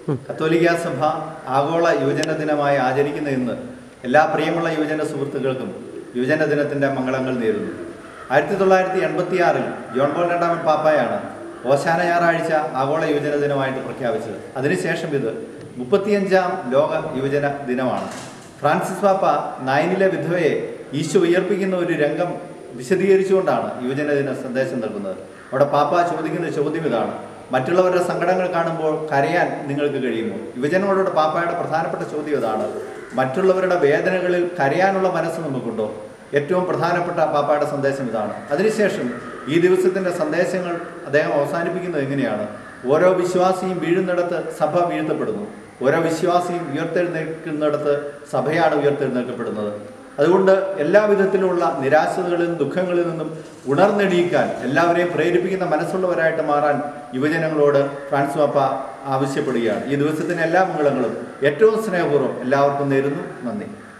കത്തോലിക്ക സഭ ആഗോള യുവജന ദിനമായി ആചരിക്കുന്ന ഇന്ന് എല്ലാ പ്രിയമുള്ള യുവജന സുഹൃത്തുക്കൾക്കും യുവജന ദിനത്തിൻ്റെ മംഗളങ്ങൾ നേരുന്നു ആയിരത്തി തൊള്ളായിരത്തി എൺപത്തി ആറിൽ ജോൺ പോൾ രണ്ടാമൻ പാപ്പായാണ് ഓശാന ഞായറാഴ്ച ആഗോള യുവജന ദിനമായിട്ട് പ്രഖ്യാപിച്ചത് അതിനുശേഷം ഇത് മുപ്പത്തിയഞ്ചാം ലോക യുവജന ദിനമാണ് ഫ്രാൻസിസ് പാപ്പ നയനിലെ വിധവയെ ഈശോ ഉയർപ്പിക്കുന്ന ഒരു രംഗം വിശദീകരിച്ചുകൊണ്ടാണ് യുവജന ദിന സന്ദേശം നൽകുന്നത് അവിടെ പാപ്പ ചോദിക്കുന്ന ചോദ്യം ഇതാണ് മറ്റുള്ളവരുടെ സങ്കടങ്ങൾ കാണുമ്പോൾ കരയാൻ നിങ്ങൾക്ക് കഴിയുമോ യുവജനങ്ങളോട് പാപ്പായുടെ പ്രധാനപ്പെട്ട ചോദ്യം ഇതാണ് മറ്റുള്ളവരുടെ വേദനകളിൽ കരയാനുള്ള മനസ്സ് നമുക്കുണ്ടോ ഏറ്റവും പ്രധാനപ്പെട്ട പാപ്പായുടെ സന്ദേശം ഇതാണ് അതിനുശേഷം ഈ ദിവസത്തിൻ്റെ സന്ദേശങ്ങൾ അദ്ദേഹം അവസാനിപ്പിക്കുന്നത് എങ്ങനെയാണ് ഓരോ വിശ്വാസിയും വീഴുന്നിടത്ത് സഭ വീഴ്ത്തപ്പെടുന്നു ഓരോ വിശ്വാസിയും ഉയർത്തെഴുന്നേൽക്കുന്നിടത്ത് സഭയാണ് ഉയർത്തെഴുന്നേൽക്കപ്പെടുന്നത് അതുകൊണ്ട് എല്ലാവിധത്തിലുള്ള നിരാശകളിൽ നിന്നും ദുഃഖങ്ങളിൽ നിന്നും ഉണർന്നെണീക്കാൻ എല്ലാവരെയും പ്രേരിപ്പിക്കുന്ന മനസ്സുള്ളവരായിട്ട് മാറാൻ യുവജനങ്ങളോട് ഫ്രാൻസ് പാപ്പ ആവശ്യപ്പെടുകയാണ് ഈ ദിവസത്തിന് എല്ലാ മംഗളങ്ങളും ഏറ്റവും സ്നേഹപൂർവ്വം എല്ലാവർക്കും നേരുന്നു നന്ദി